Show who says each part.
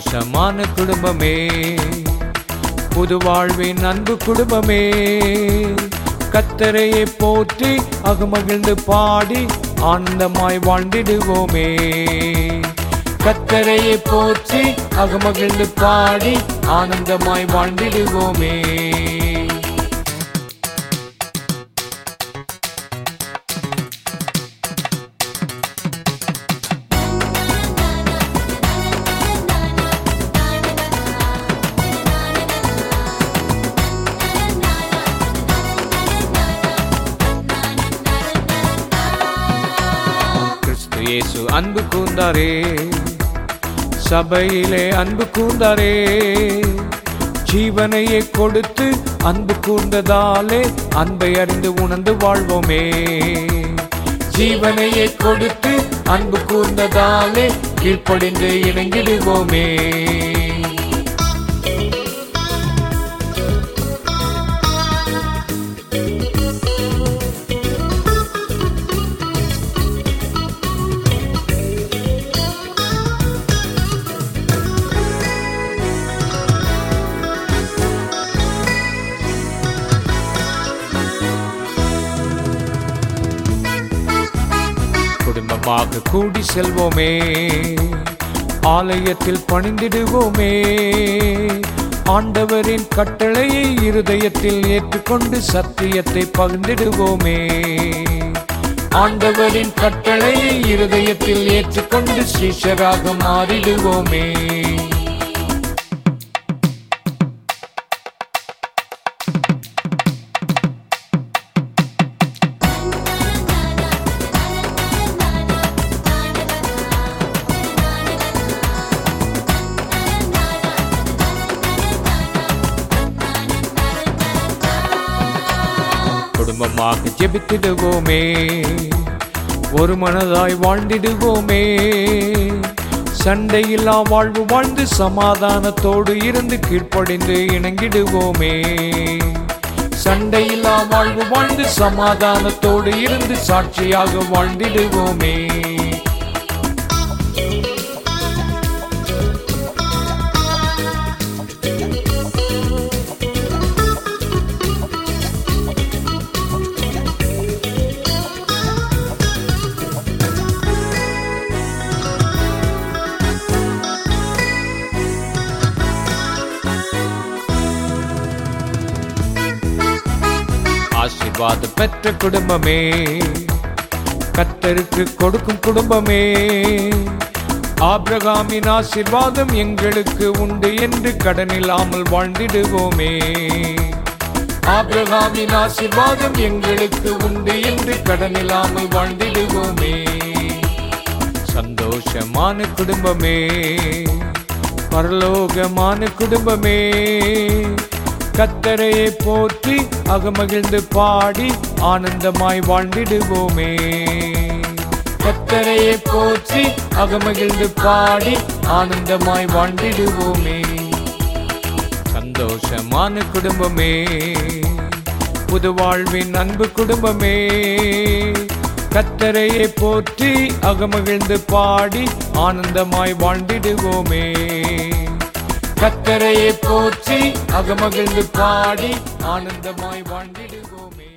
Speaker 1: சந்தோஷமான குடும்பமே புது வாழ்வின் அன்பு குடும்பமே கத்தரையை போற்றி அகமகிழ்ந்து பாடி ஆனந்தமாய் வாழ்ந்திடுவோமே கத்தரையை போற்றி அகமகிழ்ந்து பாடி ஆனந்தமாய் வாழ்ந்திடுவோமே கிறிஸ்து இயேசு அன்பு கூர்ந்தாரே சபையிலே அன்பு கூர்ந்தாரே ஜீவனையே கொடுத்து அன்பு கூர்ந்ததாலே அன்பை அறிந்து உணர்ந்து வாழ்வோமே ஜீவனையே கொடுத்து அன்பு கூர்ந்ததாலே கீழ்ப்படிந்து இணங்கிடுவோமே குடும்பமாக கூடி செல்வோமே ஆலயத்தில் பணிந்திடுவோமே ஆண்டவரின் கட்டளையை இருதயத்தில் ஏற்றுக்கொண்டு சத்தியத்தை பகிர்ந்திடுவோமே ஆண்டவரின் கட்டளையை இருதயத்தில் ஏற்றுக்கொண்டு சீஷராக மாறிடுவோமே குடும்பமாக ஜெபித்திடுவோமே ஒரு மனதாய் வாழ்ந்திடுவோமே சண்டையில்லா வாழ்வு வாழ்ந்து சமாதானத்தோடு இருந்து கீழ்ப்படிந்து இணங்கிடுவோமே சண்டையில்லா வாழ்வு வாழ்ந்து சமாதானத்தோடு இருந்து சாட்சியாக வாழ்ந்திடுவோமே ஆசீர்வாதம் பெற்ற குடும்பமே கத்தருக்கு கொடுக்கும் குடும்பமே ஆபிரகாமின் ஆசீர்வாதம் எங்களுக்கு உண்டு என்று கடனில்லாமல் வாழ்ந்திடுவோமே ஆபிரகாமின் ஆசீர்வாதம் எங்களுக்கு உண்டு என்று கடனில்லாமல் வாழ்ந்திடுவோமே சந்தோஷமான குடும்பமே பரலோகமான குடும்பமே கத்தரையை போற்றி அகமகிழ்ந்து பாடி ஆனந்தமாய் வாழ்ந்திடுவோமே கத்தரையை போற்றி அகமகிழ்ந்து பாடி ஆனந்தமாய் வாழ்ந்திடுவோமே சந்தோஷமான குடும்பமே புது வாழ்வின் அன்பு குடும்பமே கத்தரையை போற்றி அகமகிழ்ந்து பாடி ஆனந்தமாய் வாழ்ந்திடுவோமே கத்தரையை போற்றி அகமகிழ்ந்து பாடி ஆனந்தமாய் வாழ்ந்திடுவோமே